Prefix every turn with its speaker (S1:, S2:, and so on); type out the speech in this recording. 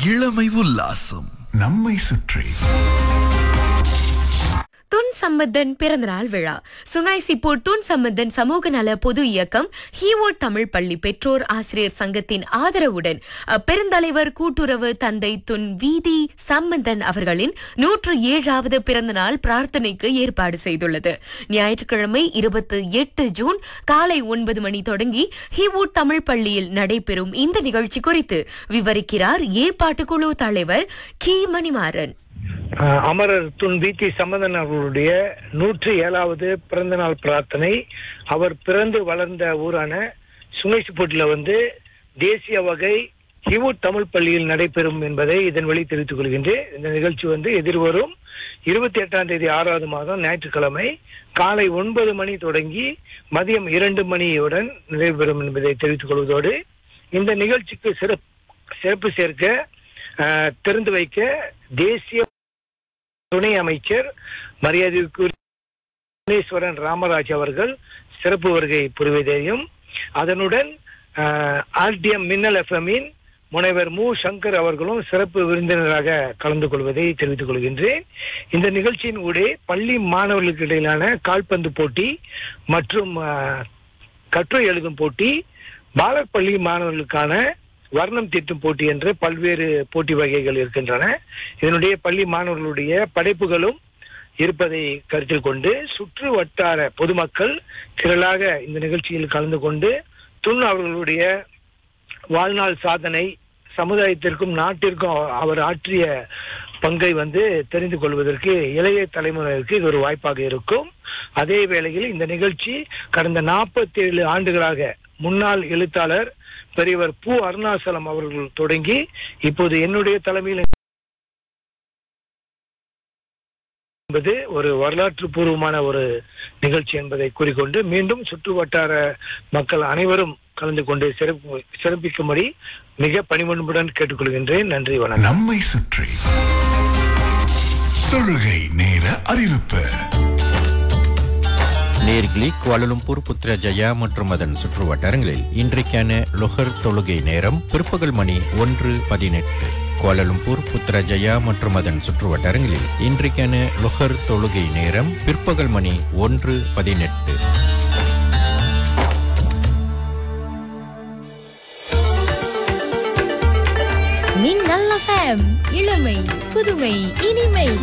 S1: இளமை உல்லாசம்
S2: நம்மை சுற்றி
S3: துன் சம்பந்தன் பிறந்தநாள் விழா சுங்காய்சிப்பூர் துன் சம்பந்தன் சமூக நல பொது இயக்கம் ஹீவோட் தமிழ் பள்ளி பெற்றோர் ஆசிரியர் சங்கத்தின் ஆதரவுடன் பெருந்தலைவர் கூட்டுறவு தந்தை துன் வீதி சம்பந்தன் அவர்களின் நூற்று ஏழாவது பிறந்தநாள் பிரார்த்தனைக்கு ஏற்பாடு செய்துள்ளது ஞாயிற்றுக்கிழமை இருபத்தி எட்டு ஜூன் காலை ஒன்பது மணி தொடங்கி ஹீவோட் தமிழ் பள்ளியில் நடைபெறும் இந்த நிகழ்ச்சி குறித்து விவரிக்கிறார் ஏற்பாட்டு குழு தலைவர் கி மணிமாறன்
S4: ஆஹ் அமரர் துன் வீத்தி சம்பந்தன் அவர்களுடைய நூற்றி ஏழாவது பிறந்த நாள் பிரார்த்தனை அவர் பிறந்து வளர்ந்த ஊரான சுங்கைசுப்பூட்டில் வந்து தேசிய வகை ஹிவு தமிழ் பள்ளியில் நடைபெறும் என்பதை இதன் வழி தெரிவித்துக் கொள்கின்றேன் இந்த நிகழ்ச்சி வந்து எதிர்வரும் இருபத்தி எட்டாம் தேதி ஆறாவது மாதம் ஞாயிற்றுக்கிழமை காலை ஒன்பது மணி தொடங்கி மதியம் இரண்டு மணியுடன் நிறைவுபெறும் என்பதை தெரிவித்துக் கொள்வதோடு இந்த நிகழ்ச்சிக்கு சிறப்பு சிறப்பு சேர்க்க ஆஹ், திறந்து வைக்க தேசிய துணை அமைச்சர் மரியாதைக்குரிய புவனேஸ்வரன் ராமராஜ் அவர்கள் சிறப்பு வருகை புரிவதையும் அதனுடன் ஆர்டிஎம் மின்னல் எஃப்எம்மின் முனைவர் மு சங்கர் அவர்களும் சிறப்பு விருந்தினராக கலந்து கொள்வதை தெரிவித்துக் கொள்கின்றேன் இந்த நிகழ்ச்சியின் ஊடே பள்ளி மாணவர்களுக்கு இடையிலான கால்பந்து போட்டி மற்றும் ஆஹ், கட்டுரை எழுதும் போட்டி பாலர் பள்ளி மாணவர்களுக்கான வர்ணம் தீட்டும் போட்டி என்று பல்வேறு போட்டி வகைகள் இருக்கின்றன இதனுடைய பள்ளி மாணவர்களுடைய படைப்புகளும் இருப்பதை கருத்தில் கொண்டு சுற்று வட்டார பொதுமக்கள் திரளாக இந்த நிகழ்ச்சியில் கலந்து கொண்டு துன் அவர்களுடைய வாழ்நாள் சாதனை சமுதாயத்திற்கும் நாட்டிற்கும் அவர் ஆற்றிய பங்கை வந்து தெரிந்து கொள்வதற்கு இளைய தலைமுறைக்கு இது ஒரு வாய்ப்பாக இருக்கும் அதே வேளையில் இந்த நிகழ்ச்சி கடந்த நாற்பத்தி ஏழு ஆண்டுகளாக முன்னாள் எழுத்தாளர் பெரியவர் பூ அருணாசலம் அவர்கள் தொடங்கி இப்போது என்னுடைய தலைமையில் என்பது ஒரு வரலாற்று பூர்வமான ஒரு நிகழ்ச்சி என்பதை கூறிக்கொண்டு மீண்டும் சுற்று வட்டார மக்கள் அனைவரும் கலந்து கொண்டு சிறப்பு சிறப்பிக்கும்படி மிக பணிமன்புடன் கேட்டுக்கொள்கின்றேன் நன்றி வணக்கம்
S2: நம்மை சுற்றி தொழுகை நேர அறிவிப்பு
S5: நேர்கிலி குவாலலும்பூர் புத்ரஜயா மற்றும் அதன் சுற்று வட்டாரங்களில் இன்றைக்கான லொஹர் தொழுகை நேரம் பிற்பகல் மணி ஒன்று பதினெட்டு குவாலலும்பூர் புத்ரஜயா மற்றும் அதன் சுற்று வட்டாரங்களில் இன்றைக்கான லொஹர் தொழுகை நேரம் பிற்பகல் மணி ஒன்று பதினெட்டு
S6: நீங்கள் FM இளமை புதுமை இனிமை